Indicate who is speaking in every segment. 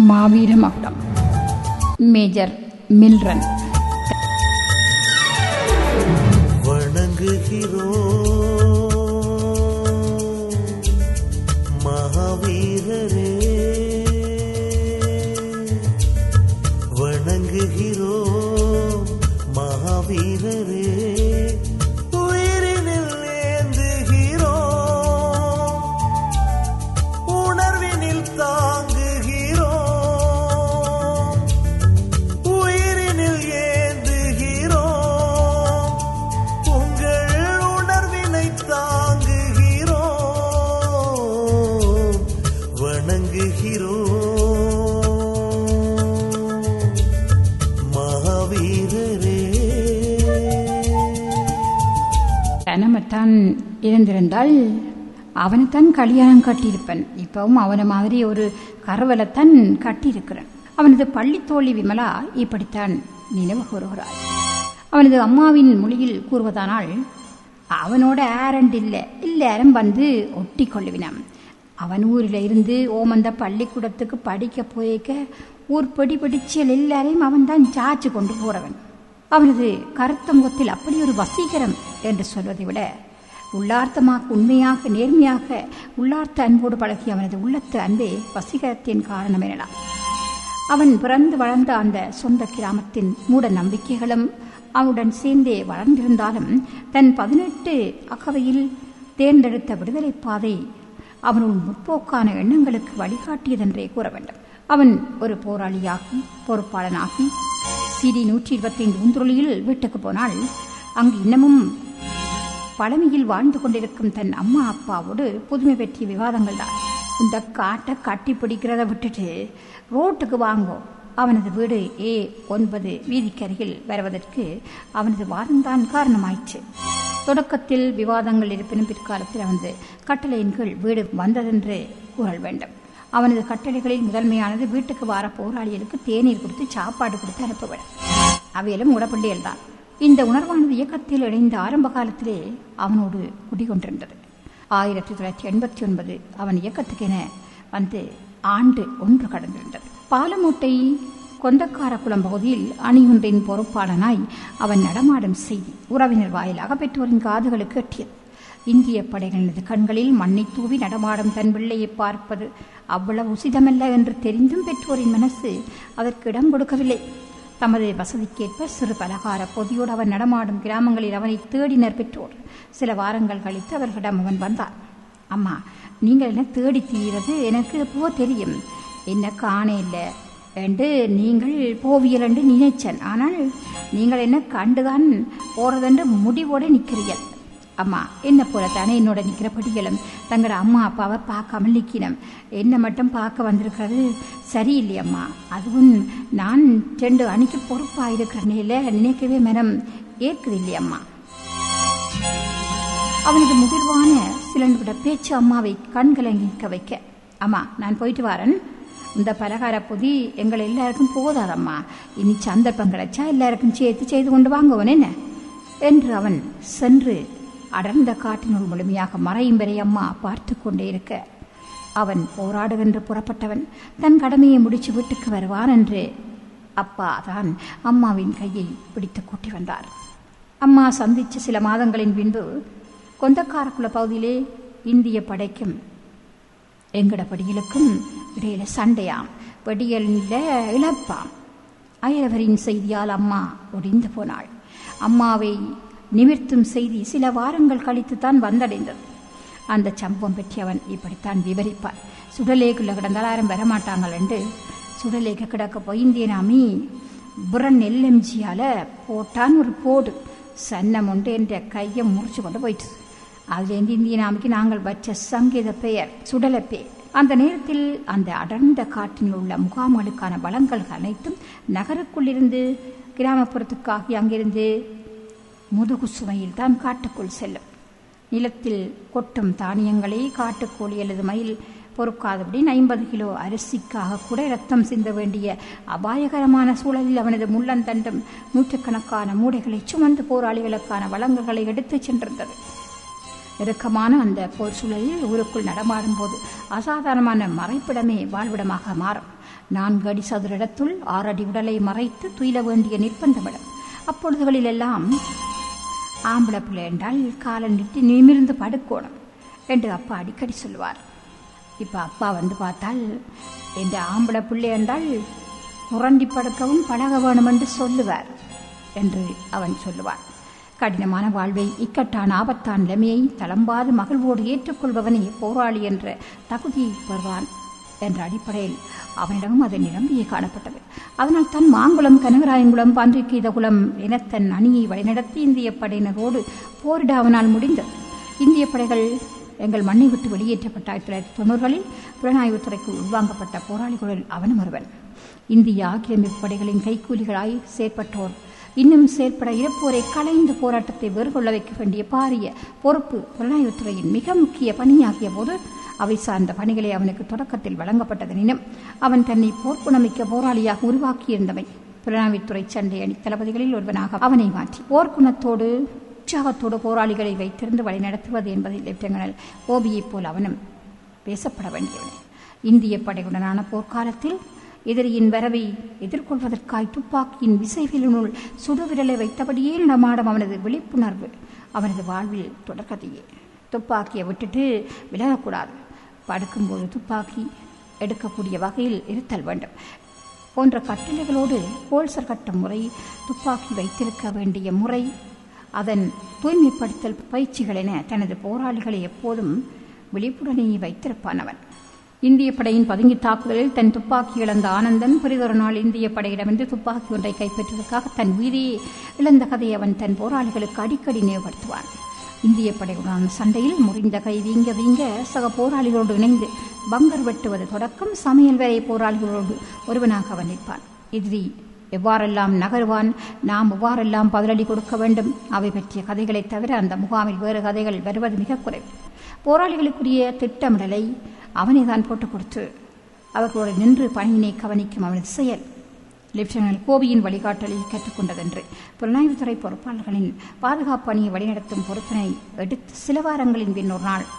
Speaker 1: மாவீர மகுடம் மேஜர் மில்ரன்
Speaker 2: வணங்குகிறோம் மகாவீரரே வணங்குகிறோம் மகாவீரரே உயிரினில் ஏந்துகிறோம் உணர்வினில் தாங்குகிறோம் உயிரினில் ஏந்துகிறோம் உங்கள் உணர்வினை தாங்குகிறோம் வணங்குகிறோம் மகாவீரரே
Speaker 1: கனமத்தான் இருந்திருந்தால் அவனைத்தான் கல்யாணம் கட்டியிருப்பன் இப்பவும் அவனை மாதிரி ஒரு கருவலைத்தான் கட்டியிருக்கிறேன் அவனது பள்ளித்தோழி விமலா இப்படித்தான் நினைவு கூறுகிறாள் அவனது அம்மாவின் மொழியில் கூறுவதானால் அவனோட ஆரண்ட் இல்லை எல்லாரும் வந்து ஒட்டி கொள்ளுவினான் அவன் ஊரில் இருந்து ஓமந்த பள்ளிக்கூடத்துக்கு படிக்க போயிருக்க ஊர் படி படிச்சியல் எல்லாரையும் அவன் தான் சாச்சு கொண்டு போறவன் அவனது கருத்த முகத்தில் அப்படி ஒரு வசீகரம் என்று சொல்வதை விட உள்ளார்த்தமாக உண்மையாக நேர்மையாக உள்ளார்த்த அன்போடு பழகிய அவனது உள்ளத்து அன்பே வசீகரத்தின் காரணம் எனலாம் அவன் பிறந்து வளர்ந்த அந்த சொந்த கிராமத்தின் மூட நம்பிக்கைகளும் அவனுடன் சேர்ந்தே வளர்ந்திருந்தாலும் தன் பதினெட்டு அகவையில் தேர்ந்தெடுத்த விடுதலை பாதை அவனுள் முற்போக்கான எண்ணங்களுக்கு வழிகாட்டியதென்றே கூற வேண்டும் அவன் ஒரு போராளியாகி பொறுப்பாளனாகி சிடி நூற்றி இருபத்தைந்து உந்துருளியில் வீட்டுக்கு போனால் அங்கு இன்னமும் பழமையில் வாழ்ந்து கொண்டிருக்கும் தன் அம்மா அப்பாவோடு புதுமை பற்றிய விவாதங்கள் தான் இந்த காட்டை கட்டி பிடிக்கிறத விட்டுட்டு ரோட்டுக்கு வாங்கோ அவனது வீடு ஏ ஒன்பது வீதிக்கருகில் வருவதற்கு அவனது வாதம்தான் காரணமாயிற்று தொடக்கத்தில் விவாதங்கள் இருப்பினும் பிற்காலத்தில் அவனது கட்டளையின் கீழ் வீடு வந்ததென்று கூறல் வேண்டும் அவனது கட்டளைகளில் முதன்மையானது வீட்டுக்கு வார போராளிகளுக்கு தேநீர் கொடுத்து சாப்பாடு கொடுத்து அனுப்புவிடும் அவையிலும் உடப்பள்ளியல் தான் இந்த உணர்வானது இயக்கத்தில் இணைந்த ஆரம்ப காலத்திலே அவனோடு குடிகொண்டிருந்தது ஆயிரத்தி தொள்ளாயிரத்தி எண்பத்தி ஒன்பது அவன் இயக்கத்துக்கென வந்து ஆண்டு ஒன்று கடந்திருந்தது பாலமூட்டை கொந்தக்காரக்குளம் பகுதியில் அணியொன்றின் பொறுப்பாளனாய் அவன் நடமாடும் செய்தி உறவினர் வாயிலாக பெற்றோரின் காதுகளுக்கு எட்டியது இந்திய படைகளது கண்களில் மண்ணை தூவி நடமாடும் தன் பிள்ளையை பார்ப்பது அவ்வளவு உசிதமல்ல என்று தெரிந்தும் பெற்றோரின் மனசு அதற்கு இடம் கொடுக்கவில்லை தமது வசதிக்கேற்ப சிறு பலகார பொதியோடு அவன் நடமாடும் கிராமங்களில் அவனை தேடினர் பெற்றோர் சில வாரங்கள் கழித்து அவர்களிடம் அவன் வந்தான் அம்மா நீங்கள் என்ன தேடி தீரது எனக்கு எப்போ தெரியும் என்ன காண இல்லை என்று நீங்கள் போவியல் என்று நினைச்சேன் ஆனால் நீங்கள் என்ன கண்டுதான் போறதென்று முடிவோடு நிற்கிறீர்கள் அம்மா என்ன போல தானே என்னோட நிற்கிற படிகளும் தங்களோட அம்மா அப்பாவை பார்க்காமல் நிற்கினம் என்ன மட்டும் பார்க்க வந்திருக்கிறது சரியில்லையம்மா அதுவும் நான் ரெண்டு அணிக்கு பொறுப்பாக இருக்கிற நிலையில நினைக்கவே மனம் ஏற்குது இல்லையம்மா அவனது முதிர்வான சில நிமிட பேச்சு அம்மாவை கண்கலங்கிக்க வைக்க அம்மா நான் போயிட்டு வரேன் இந்த பலகார பொதி எங்கள் எல்லாருக்கும் போதாதம்மா இனி சந்தர்ப்பம் கிடைச்சா எல்லாருக்கும் சேர்த்து செய்து கொண்டு வாங்குவன் என்ன என்று அவன் சென்று அடர்ந்த காட்டினுள் முழுமையாக மறையும் வரை அம்மா பார்த்து கொண்டே இருக்க அவன் போராடுகின்ற புறப்பட்டவன் தன் கடமையை முடிச்சு வீட்டுக்கு வருவான் என்று அப்பா தான் அம்மாவின் கையை பிடித்து கூட்டி வந்தார் அம்மா சந்தித்த சில மாதங்களின் பின்பு கொந்தக்காரக்குள பகுதியிலே இந்திய படைக்கும் எங்கட படிகளுக்கும் இடையில சண்டையாம் வெடியல்ல இழப்பாம் அயலவரின் செய்தியால் அம்மா ஒடிந்து போனாள் அம்மாவை நிமிர்த்தும் செய்தி சில வாரங்கள் கழித்து தான் வந்தடைந்தது அந்த சம்பவம் பற்றி அவன் இப்படித்தான் விவரிப்பார் சுடலேக்குள்ள கிடந்தால் யாரும் வரமாட்டாங்கள் என்று சுடலேக்கு கிடக்க போய் இந்திய நாமி புரன் எல்எம்ஜியால போட்டான் ஒரு போடு சன்னம் உண்டு என்ற கையை முறிச்சு கொண்டு போயிட்டு அதுலேருந்து இந்திய நாமிக்கு நாங்கள் வச்ச சங்கீத பெயர் சுடலப்பே அந்த நேரத்தில் அந்த அடர்ந்த காட்டில் உள்ள முகாம்களுக்கான வளங்கள் அனைத்தும் நகருக்குள்ளிருந்து கிராமப்புறத்துக்காகி அங்கிருந்து முதுகு சுமையில் தான் காட்டுக்குள் செல்லும் நிலத்தில் கொட்டும் தானியங்களை காட்டுக்கோழி அல்லது மயில் பொறுக்காதபடி ஐம்பது கிலோ அரிசிக்காக கூட ரத்தம் சிந்த வேண்டிய அபாயகரமான சூழலில் அவனது முள்ளந்தண்டும் நூற்றுக்கணக்கான மூடைகளை சுமந்து போராளிகளுக்கான வளங்குகளை எடுத்துச் சென்றிருந்தது இறுக்கமான அந்த போர் சூழலில் ஊருக்குள் நடமாடும் போது அசாதாரணமான மறைப்பிடமே வாழ்விடமாக மாறும் நான்கு அடி சதுர இடத்துள் ஆறு அடி உடலை மறைத்து துயில வேண்டிய நிர்பந்தமிடம் அப்பொழுதுகளிலெல்லாம் ஆம்பளை பிள்ளை என்றால் காலை நிட்டு நிமிர்ந்து படுக்கோணும் என்று அப்பா அடிக்கடி சொல்லுவார் இப்போ அப்பா வந்து பார்த்தால் என்ற ஆம்பளை பிள்ளை என்றால் புரண்டி படுக்கவும் பழக வேணும் என்று சொல்லுவார் என்று அவன் சொல்லுவான் கடினமான வாழ்வை இக்கட்டான ஆபத்தான நிலைமையை தளம்பாது மகிழ்வோடு ஏற்றுக்கொள்பவனே போராளி என்ற தகுதியை பெறுவான் என்ற அடிப்படையில் அவனிடமும் அது நிரம்பியே காணப்பட்டது அதனால் தன் மாங்குளம் கனகராயங்குளம் பாண்டிகீதகுளம் என தன் அணியை வழிநடத்தி இந்திய படையினரோடு போரிட அவனால் முடிந்தது இந்திய படைகள் எங்கள் மண்ணை விட்டு வெளியேற்றப்பட்ட ஆயிரத்தி தொள்ளாயிரத்தி தொண்ணூறுகளில் புலனாய்வுத்துறைக்கு உள்வாங்கப்பட்ட போராளிகளில் அவனும் ஒருவன் இந்திய ஆக்கிரமிப்பு படைகளின் கைக்கூலிகளாய் செயற்பட்டோர் இன்னும் செயற்பட இருப்போரை கலைந்து போராட்டத்தை வேறுகொள்ள வைக்க வேண்டிய பாரிய பொறுப்பு புலனாய்வுத்துறையின் மிக முக்கிய பணியாகிய போது அவை சார்ந்த பணிகளை அவனுக்கு தொடக்கத்தில் வழங்கப்பட்டதெனினும் அவன் தன்னை போர்க்குணமிக்க போராளியாக உருவாக்கியிருந்தவை புலனாய்வுத்துறை சண்டை அணி தளபதிகளில் ஒருவனாக அவனை மாற்றி போர்க்குணத்தோடு உற்சாகத்தோடு போராளிகளை வைத்திருந்து வழிநடத்துவது என்பதில் லெப்டினல் ஓபியைப் போல் அவனும் பேசப்பட வேண்டியவனே இந்திய படையுடனான போர்க்காலத்தில் எதிரியின் வரவை எதிர்கொள்வதற்காய் துப்பாக்கியின் விசைவிலுனுள் சுடுவிரலை வைத்தபடியே நடமாடும் அவனது விழிப்புணர்வு அவனது வாழ்வில் தொடர்கதையே துப்பாக்கியை விட்டுட்டு விலகக்கூடாது படுக்கும்போது துப்பாக்கி எடுக்கக்கூடிய வகையில் இருத்தல் வேண்டும் போன்ற கட்டளைகளோடு போல்சர் கட்டும் முறை துப்பாக்கி வைத்திருக்க வேண்டிய முறை அதன் தூய்மைப்படுத்தல் பயிற்சிகள் என தனது போராளிகளை எப்போதும் விழிப்புடனே வைத்திருப்பான் அவன் இந்திய படையின் பதுங்கி தாக்குதலில் தன் துப்பாக்கி இழந்த ஆனந்தன் பிறிதொரு நாள் இந்திய படையிடமிருந்து துப்பாக்கி ஒன்றை கைப்பற்றுவதற்காக தன் உயிரையே இழந்த கதையை அவன் தன் போராளிகளுக்கு அடிக்கடி நினைவுபடுத்துவான் இந்திய படையுடனான சண்டையில் முறிந்த கை வீங்க வீங்க சக போராளிகளோடு இணைந்து பங்கர் வெட்டுவது தொடக்கம் சமையல் வரை போராளிகளோடு ஒருவனாக அவன் நிற்பான் எதிரி எவ்வாறெல்லாம் நகருவான் நாம் எவ்வாறெல்லாம் பதிலடி கொடுக்க வேண்டும் அவை பற்றிய கதைகளைத் தவிர அந்த முகாமில் வேறு கதைகள் வருவது மிக குறைவு போராளிகளுக்குரிய திட்டமிடலை அவனை தான் போட்டுக் கொடுத்து அவர்களோடு நின்று பணியினை கவனிக்கும் அவனது செயல் லெப்டினல் கோபியின் வழிகாட்டலில் கற்றுக்கொண்டதென்று புலனாய்வுத்துறை பொறுப்பாளர்களின் பாதுகாப்பு அணியை வழிநடத்தும் பொறுப்பினை எடுத்து சில வாரங்களின் பின் ஒரு நாள்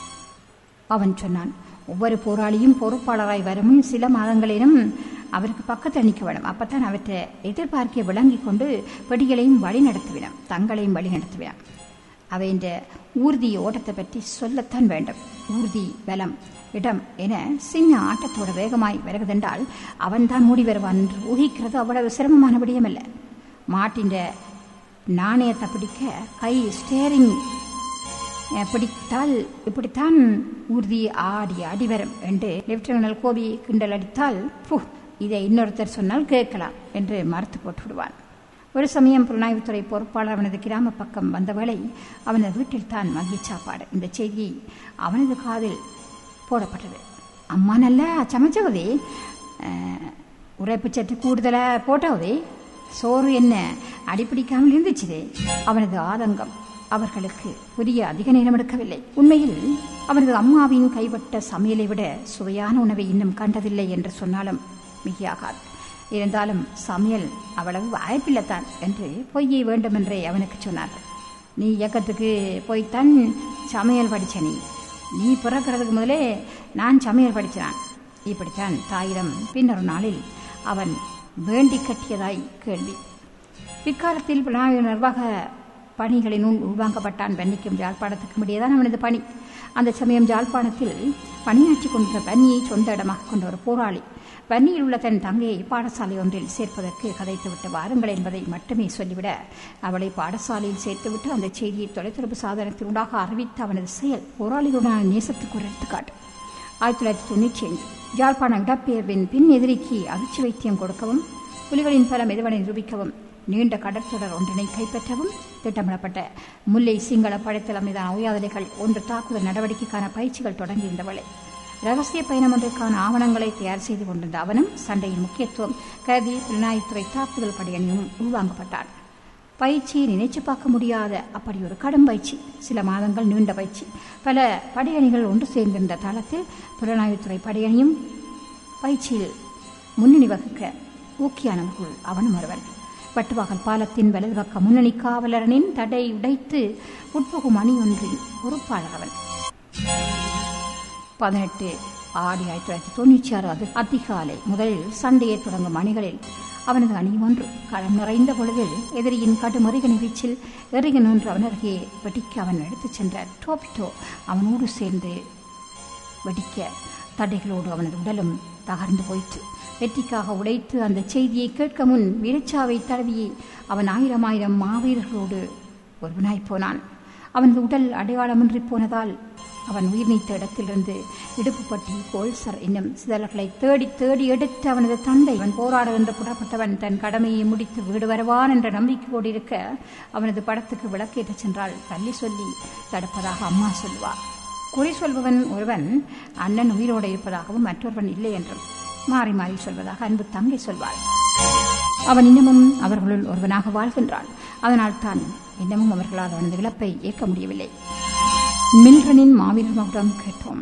Speaker 1: அவன் சொன்னான் ஒவ்வொரு போராளியும் பொறுப்பாளராய் வரும் சில மாதங்களிலும் அவருக்கு பக்கத்தில் நிற்க வேணும் அப்பத்தான் அவற்றை எதிர்பார்க்க விளங்கிக் கொண்டு வெடிகளையும் வழி நடத்துவினம் தங்களையும் வழி நடத்துவினம் அவை இந்த ஊர்தி ஓட்டத்தை பற்றி சொல்லத்தான் வேண்டும் ஊர்தி பலம் இடம் என சின்ன ஆட்டத்தோட வேகமாய் வருவதென்றால் அவன்தான் மூடி வருவான் என்று ஊகிக்கிறது அவ்வளவு சிரமமான விடயமல்ல மாட்டின் நாணயத்தை பிடிக்க கை ஸ்டேரிங் பிடித்தால் இப்படித்தான் ஊர்தி ஆடி ஆடி வரும் என்று லெப்டினல் கோபி கிண்டல் அடித்தால் பூ இதை இன்னொருத்தர் சொன்னால் கேட்கலாம் என்று மறுத்து போட்டு விடுவான் ஒரு சமயம் புலனாய்வுத்துறை பொறுப்பாளர் அவனது கிராம பக்கம் வந்தவேளை அவனது வீட்டில் தான் மதிய சாப்பாடு இந்த செய்தியை அவனது காதில் போடப்பட்டது அம்மா நல்லா சமைச்சவதே உரைப்பு சற்று கூடுதலாக போட்டவதே சோறு என்ன அடிப்பிடிக்காமல் இருந்துச்சுதே அவனது ஆதங்கம் அவர்களுக்கு புரிய அதிக நேரம் எடுக்கவில்லை உண்மையில் அவனது அம்மாவின் கைப்பட்ட சமையலை விட சுவையான உணவை இன்னும் கண்டதில்லை என்று சொன்னாலும் மிகையாகாது இருந்தாலும் சமையல் அவ்வளவு வாய்ப்பில்லைத்தான் என்று பொய்யை வேண்டுமென்றே அவனுக்கு சொன்னார்கள் நீ இயக்கத்துக்கு போய்த்தான் சமையல் படிச்ச நீ நீ பிறக்கிறதுக்கு முதலே நான் சமையல் படித்தான் இப்படித்தான் தாயிடம் பின்னொரு நாளில் அவன் வேண்டி கட்டியதாய் கேள்வி பிற்காலத்தில் புலனாய்வு நிர்வாக பணிகளினுள் உள்வாங்கப்பட்டான் பன்னிக்கும் ஜாழ்ப்பாணத்துக்கு முடியதான் அவனது பணி அந்த சமயம் ஜாழ்ப்பாணத்தில் பணியாற்றி கொண்ட பன்னியை சொந்த இடமாக கொண்ட ஒரு போராளி வன்னியில் உள்ள தன் தங்கையை பாடசாலை ஒன்றில் சேர்ப்பதற்கு கதைத்துவிட்டு வாருங்கள் என்பதை மட்டுமே சொல்லிவிட அவளை பாடசாலையில் சேர்த்துவிட்டு அந்த செய்தியை தொலைத்தொடர்பு சாதனத்தினூடாக அறிவித்த அவனது செயல் போராளிகளுடனான நேசத்துக்கு ஒரு எடுத்துக்காட்டு ஆயிரத்தி தொள்ளாயிரத்தி தொண்ணூற்றி ஐந்து யாழ்ப்பாண இடப்பெயர்வின் பின் எதிரிக்கு அதிர்ச்சி வைத்தியம் கொடுக்கவும் புலிகளின் பலம் எதுவனை நிரூபிக்கவும் நீண்ட கடற்தொடர் ஒன்றினை கைப்பற்றவும் திட்டமிடப்பட்ட முல்லை சிங்கள படைத்தளம் மீதான உயாதலைகள் ஒன்று தாக்குதல் நடவடிக்கைக்கான பயிற்சிகள் தொடங்கியிருந்தவளை ரகசிய பயணம் ஒன்றுக்கான ஆவணங்களை தயார் செய்து கொண்டிருந்த அவனும் சண்டையின் முக்கியத்துவம் கருதி புலனாய்வுத்துறை தாக்குதல் படையணியும் உள்வாங்கப்பட்டான் பயிற்சியை நினைச்சு பார்க்க முடியாத அப்படி ஒரு கடும் பயிற்சி சில மாதங்கள் நீண்ட பயிற்சி பல படையணிகள் ஒன்று சேர்ந்திருந்த தளத்தில் புலனாய்வுத்துறை படையணியும் பயிற்சியில் முன்னணி வகுக்க ஊக்கியானவர்கள் அவனும் ஒருவன் பட்டுவாகல் பாலத்தின் வலது பக்க முன்னணி காவலரனின் தடை உடைத்து உட்புகும் அணி ஒன்றின் பொறுப்பாளர் அவன் பதினெட்டு ஆடி ஆயிரத்தி தொள்ளாயிரத்தி தொண்ணூற்றி ஆறு அது அதிகாலை முதலில் சண்டையை தொடங்கும் அணிகளில் அவனது அணி ஒன்று களம் நிறைந்த பொழுதில் எதிரியின் கடுமறிக வீச்சில் எறிகன் ஒன்று அவன் அருகே வெடிக்க அவன் எடுத்துச் சென்ற டோபிட்டோ அவனோடு சேர்ந்து வெடிக்க தடைகளோடு அவனது உடலும் தகர்ந்து போயிற்று வெற்றிக்காக உழைத்து அந்த செய்தியை கேட்க முன் வீரச்சாவை தடவி அவன் ஆயிரம் ஆயிரம் மாவீரர்களோடு ஒருவனாய் போனான் அவனது உடல் அடையாளமின்றி போனதால் அவன் உயிர் நீத்த இடத்திலிருந்து இடுப்புப்பட்டி கோல்சர் என்னும் சிதறல்களை தேடி தேடி எடுத்து அவனது தந்தை அவன் போராட என்று புறப்பட்டவன் தன் கடமையை முடித்து வீடு வருவான் என்ற நம்பிக்கையோடு இருக்க அவனது படத்துக்கு விளக்கேற்றச் சென்றால் பள்ளி சொல்லி தடுப்பதாக அம்மா சொல்லுவார் குறி சொல்பவன் ஒருவன் அண்ணன் உயிரோடு இருப்பதாகவும் மற்றொருவன் இல்லை என்றும் மாறி மாறி சொல்வதாக அன்பு தங்கை சொல்வாள் அவன் இன்னமும் அவர்களுள் ஒருவனாக வாழ்கின்றான் அதனால் தான் இன்னமும் அவர்களால் அவனது இழப்பை ஏற்க முடியவில்லை மில்ரனின் மாவீரர் மகுடம் கேட்டோம்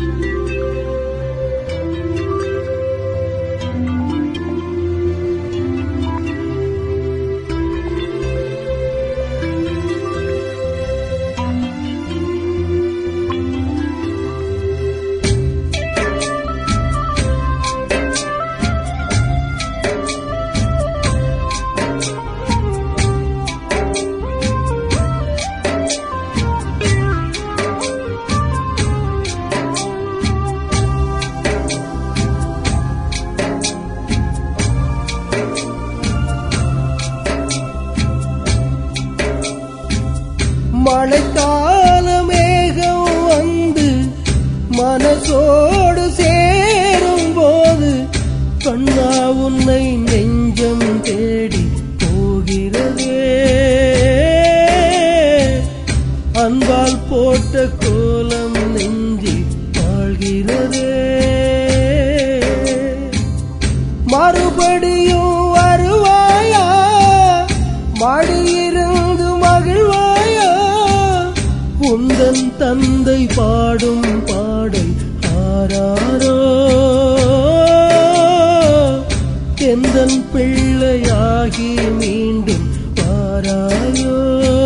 Speaker 3: மழைக்கால மேகம் வந்து மனசோடு சேரும் போது கண்ணா உன்னை நெஞ்சம் தேடி போகிறதே அன்பால் போட்ட கோலம் நெஞ்சி வாழ்கிறதே மறுபடியும் வருவாயா மடியிருந்து மகிழ்வாயா உந்தன் தந்தை பாடும் பாடல் ஆராரோ எந்தன் பிள்ளையாகி மீண்டும் வாராயோ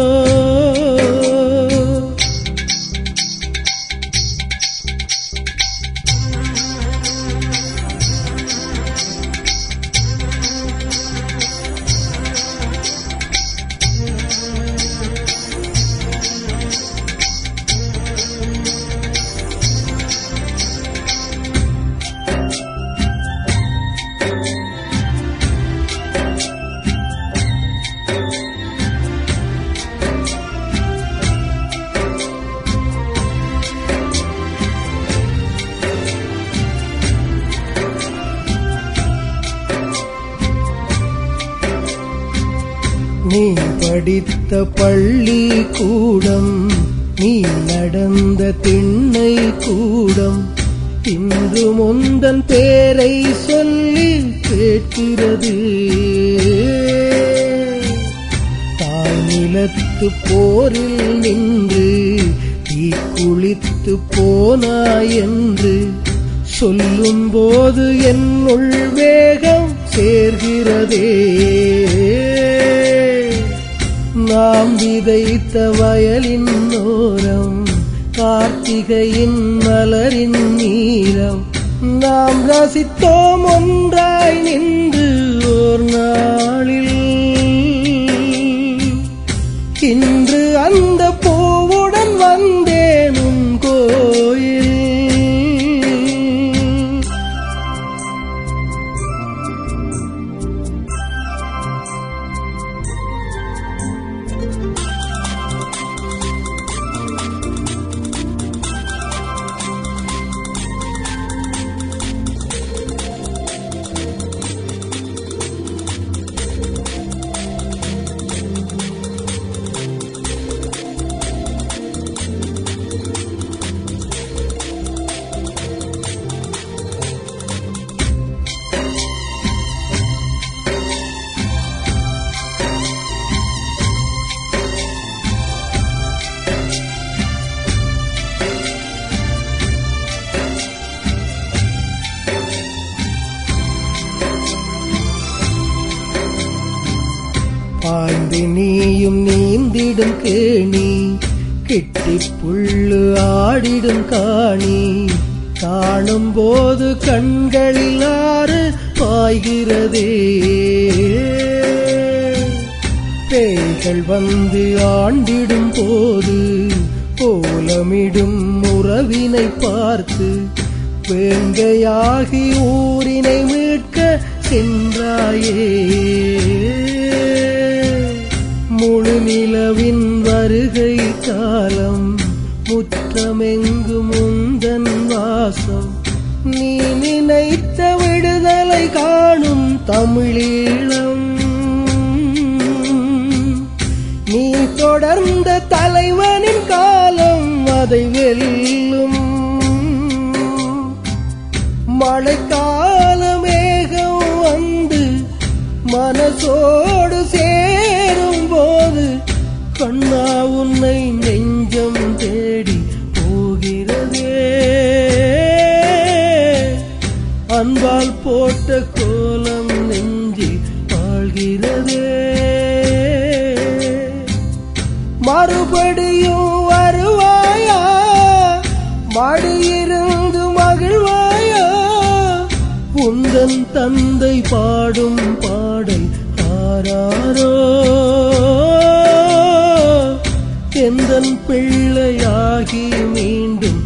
Speaker 3: நீ படித்த பள்ளி கூடம் நீ நடந்த திண்ணை கூடம் இன்று முந்தன் பேரை சொல்லி கேட்கிறது தாய் நிலத்து போரில் நின்று தீ குளித்து போனாய் என்று சொல்லும் போது என்னுள் வேகம் சேர்கிறதே நாம் விதைத்த வயலின் ஓரம் கார்த்திகையின் மலரின் நீரம் நாம் ரசித்தோம் ஒன்றாய் நின்று ஓர் நாளில் இன்று அந்த பூவுடன் வந்தேன் உன் கோயில் பாய்ந்து நீயும் நீந்திடும் கேணி கிட்டி புல்லு ஆடிடும் காணி காணும் போது கண்களில் ஆறு பாய்கிறதே பேய்கள் வந்து ஆண்டிடும் போது கோலமிடும் உறவினை பார்த்து வேங்கையாகி ஊரினை மீட்க சென்றாயே முழு நிலவின் வருகை காலம் முற்றமெங்கும் முந்தன் வாசம் நீ நினைத்த விடுதலை காணும் தமிழீழம் நீ தொடர்ந்த தலைவனின் காலம் அதை வெல்லும் மழைக்கால மேகம் வந்து மனசோடு சேரும் போது கண்ணா உன்னை நெஞ்சம் தேடி போகிறதே அன்பால் போட்ட கோலம் நெஞ்சில் வாழ்கிறதே மறுபடியும் வருவாயா மடியிருந்து மகிழ்வாயா உந்தன் தந்தை பாடும் பாடல் ஆராரோ எந்தன் பிள்ளையாகி மீண்டும்